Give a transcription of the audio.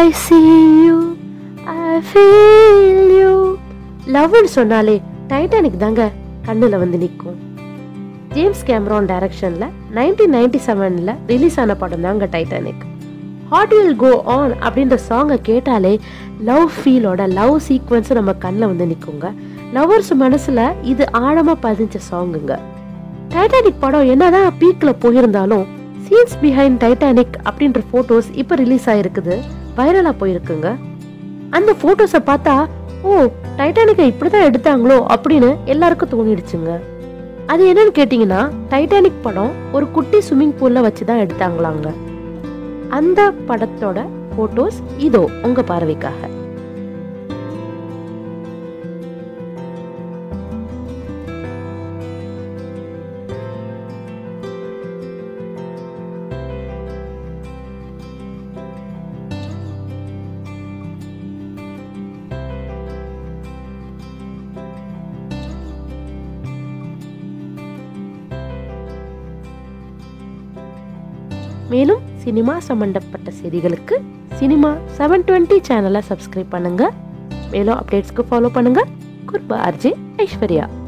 I see you, I feel you. லவ்னு சொன்னாலே Titanic தாங்க கண்ணுல வந்து நிற்கும் ஜேம்ஸ் கேமரான் டைரக்ஷன்ல நைன்டீன் நைன்டி செவன்ல ரிலீஸ் ஆன படம் தாங்க Titanic heart will go on அப்படின்ற சாங்கை கேட்டாலே லவ் ஃபீலோட லவ் சீக்வன்ஸ் நம்ம கண்ணில் வந்து நிற்குங்க லவர்ஸ் மனசுல இது ஆழமா பதிஞ்ச சாங்குங்க டைட்டானிக் படம் என்னதான் பீக்ல போயிருந்தாலும் சீன்ஸ் பிஹைண்ட் டைட்டானிக் அப்படின்ற போட்டோஸ் இப்போ ரிலீஸ் ஆயிருக்குது வைரலா போயிருக்குங்க அந்த போட்டோஸை பார்த்தா ஓ டைட்டானிக்கை இப்படிதான் எடுத்தாங்களோ அப்படின்னு எல்லாருக்கும் தோணிடுச்சுங்க அது என்னன்னு கேட்டிங்கன்னா டைட்டானிக் படம் ஒரு குட்டி ஸ்விம்மிங் பூல்ல வச்சு தான் எடுத்தாங்களாங்க அந்த படத்தோட போட்டோஸ் இதோ உங்க பார்வைக்காக மேலும் சினிமா சம்பந்தப்பட்ட செய்திகளுக்கு சினிமா செவன் டுவெண்ட்டி சேனலை சப்ஸ்கிரைப் பண்ணுங்க மேலும் அப்டேட்ஸ்க்கு ஃபாலோ பண்ணுங்க குர்பா ஆர்ஜே ஐஸ்வர்யா